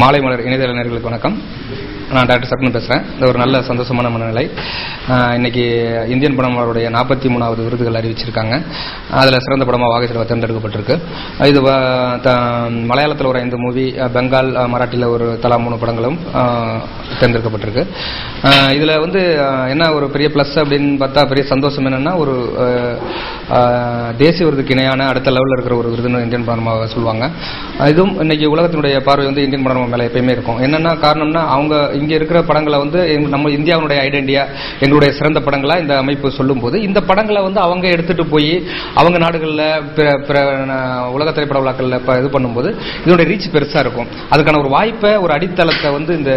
மாலை மலர் இணையதள நேர்களுக்கு வணக்கம் நான் டாக்டர் சக்னு பேசுகிறேன் இது ஒரு நல்ல சந்தோஷமான மனநிலை ஆஹ் இன்னைக்கு இந்தியன் படம் அவருடைய நாற்பத்தி மூணாவது விருதுகள் அறிவிச்சிருக்காங்க அதில் சிறந்த படமாக வாகை சிறவை தேர்ந்தெடுக்கப்பட்டிருக்கு இது மலையாளத்தில் ஒரு ஐந்து மூவி பெங்கால் ஆஹ் மராட்டியில் ஒரு தலா மூணு படங்களும் ஆஹ் தேர்ந்தெடுக்கப்பட்டிருக்கு இதில் வந்து ஆஹ் என்ன ஒரு பெரிய ப்ளஸ் அப்படின்னு பார்த்தா பெரிய சந்தோஷம் என்னன்னா ஒரு ஆஹ் ஆஹ் தேசிய விருதுக்கு இணையான அடுத்த லெவலில் இருக்கிற ஒரு விருதுன்னு இந்தியன் படமாக சொல்லுவாங்க இதுவும் இன்னைக்கு உலகத்தினுடைய பார்வை வந்து இந்தியன் படம் மேலே எப்பயுமே இருக்கும் என்னன்னா காரணம்னா அவங்க இங்க இருக்கிற படங்களை வந்து எங்க- நம்ம இந்தியாவுடைய ஐடென்டியா எங்களுடைய சிறந்த படங்களா இந்த அமைப்பு சொல்லும்போது இந்த படங்களை வந்து அவங்க எடுத்துட்டு போய் அவங்க நாடுகளில் பிற பிற அஹ், உலக திரைப்பட விழாக்கள்ல இப்ப இது பண்ணும்போது இதனுடைய ரீச் பெருசா இருக்கும் அதுக்கான ஒரு வாய்ப்பை ஒரு அடித்தளத்தை வந்து இந்த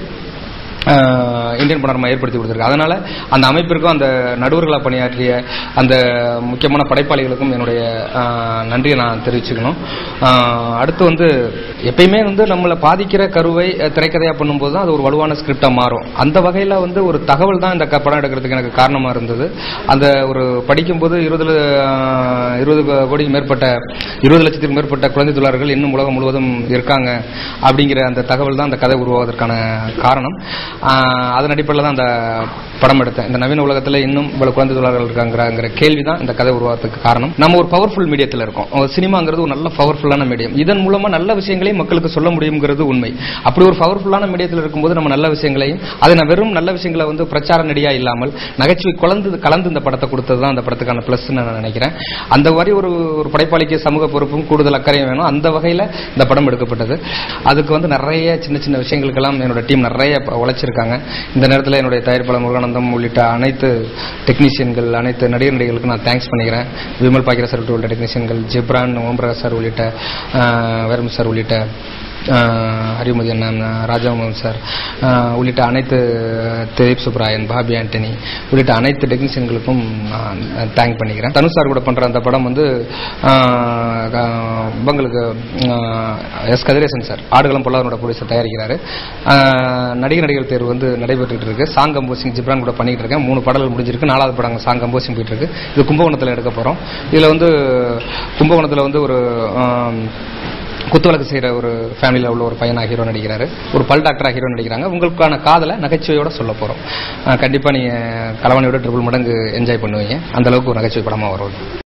ஆஹ் இந்தியன் படம் ஏற்படுத்தி கொடுத்திருக்கு அதனால அந்த அமைப்பிற்கும் அந்த நடுவர்களாக பணியாற்றிய அந்த முக்கியமான படைப்பாளிகளுக்கும் என்னுடைய ஆஹ் நன்றியை நான் தெரிவிச்சுக்கணும் ஆஹ் அடுத்து வந்து எப்பயுமே வந்து நம்மளை பாதிக்கிற கருவை அஹ், திரைக்கதையா பண்ணும்போது தான் அது ஒரு வலுவான ஸ்கிரிப்டா மாறும் அந்த வகையில வந்து ஒரு தகவல் தான் இந்த க- படம் எடுக்கிறதுக்கு எனக்கு காரணமா இருந்தது அந்த ஒரு படிக்கும்போது இருபது இருபது கோடிக்கு மேற்பட்ட இருபது லட்சத்துக்கு மேற்பட்ட குழந்தை தொழிலாளர்கள் இன்னும் உலகம் முழுவதும் இருக்காங்க அப்படிங்கிற அந்த தகவல் தான் அந்த கதை உருவாவதற்கான காரணம் ஆஹ் அதன் அடிப்படையில் தான் அந்த படம் எடுத்தேன் இந்த நவீன உலகத்தில் இன்னும் இவ்வளவு குழந்தை தொழிலாளர்கள் இருக்காங்கிற கேள்வி தான் இந்த கதை உருவாகிறதுக்கு காரணம் நம்ம ஒரு பவர்ஃபுல் மீடியத்தில் இருக்கோம் ஒரு சினிமாங்கிறது ஒரு நல்ல பவர்ஃபுல்லான மீடியம் இதன் மூலமா நல்ல விஷயங்களையும் மக்களுக்கு சொல்ல முடியுங்கிறது உண்மை அப்படி ஒரு பவர்ஃபுல்லான மீடியத்தில் இருக்கும்போது நம்ம நல்ல விஷயங்களையும் அதை நான் வெறும் நல்ல விஷயங்களை வந்து பிரச்சார நடிகா இல்லாமல் நகைச்சுவை கலந்து கலந்து இந்த படத்தை கொடுத்தது தான் அந்த படத்துக்கான பிளஸ் நான் நினைக்கிறேன் அந்த மாதிரி ஒரு ஒரு படைப்பாளிக்கு சமூக பொறுப்பும் கூடுதல் அக்கறையும் வேணும் அந்த வகையில் இந்த படம் எடுக்கப்பட்டது அதுக்கு வந்து நிறைய சின்ன சின்ன விஷயங்களுக்கெல்லாம் என்னோட டீம் நிறைய ப- உழைச்சிருக்காங்க இந்த நேரத்தில் என்னுடைய தயாரிப்பாளர் முருகானந்தம் உள்ளிட்ட அனைத்து டெக்னீஷியன்கள் அனைத்து நடிகர் நடிகர்களுக்கு நான் தேங்க்ஸ் பண்ணிக்கிறேன் விமல் பாக்கிர சார் உள்ளிட்ட டெக்னீஷியன்கள் ஜிப்ரான் ஓம் பிரகாஷ் சார் உள்ளிட்ட ஆஹ், வேரம் சார் உள்ளிட்ட ஆஹ், ஹரிமதி அண்ணன் ராஜாமோகன் சார் ஆஹ், உள்ளிட்ட அனைத்து திலீப் சுப்ராயன் பாபி ஆண்டனி உள்ளிட்ட அனைத்து டெக்னீஷியன்களுக்கும் நான் தேங்க் பண்ணிக்கிறேன் தனுஷ் சார் கூட பண்ற அந்த படம் வந்து ஆஹ், ஆஹ், இவங்களுக்கு ஆஹ், எஸ் கதிரேசன் சார் ஆடுகளம் பொல்லாதனோட போலீஸை தயாரிக்கிறாரு ஆஹ், நடிகர் நடிகர் தேர்வு வந்து நடைபெற்றுட்டு இருக்கு சாங் கம்போசிங் ஜிப்ரான் கூட பண்ணிட்டு இருக்கேன் மூணு பாடல்கள் முடிஞ்சிருக்கு நாலாவது படம் சாங் கம்போசிங் போயிட்டு இருக்கு இது கும்பகோணத்தில் எடுக்க போறோம் இதுல வந்து கும்பகோணத்தில் வந்து ஒரு ஆம், குத்துவிளக்கு செய்யற ஒரு ஃபேமிலியில் உள்ள ஒரு பையனா ஹீரோ நடிக்கிறாரு ஒரு பல் டாக்டரா ஹீரோ நடிக்கிறாங்க உங்களுக்கான காதலை நகைச்சுவையோட சொல்ல போறோம் அஹ் கண்டிப்பா நீங்க கலவனையோட ட்ரிபிள் மடங்கு என்ஜாய் பண்ணுவீங்க அந்த அளவுக்கு ஒரு நகைச்சுவை படமா வரும்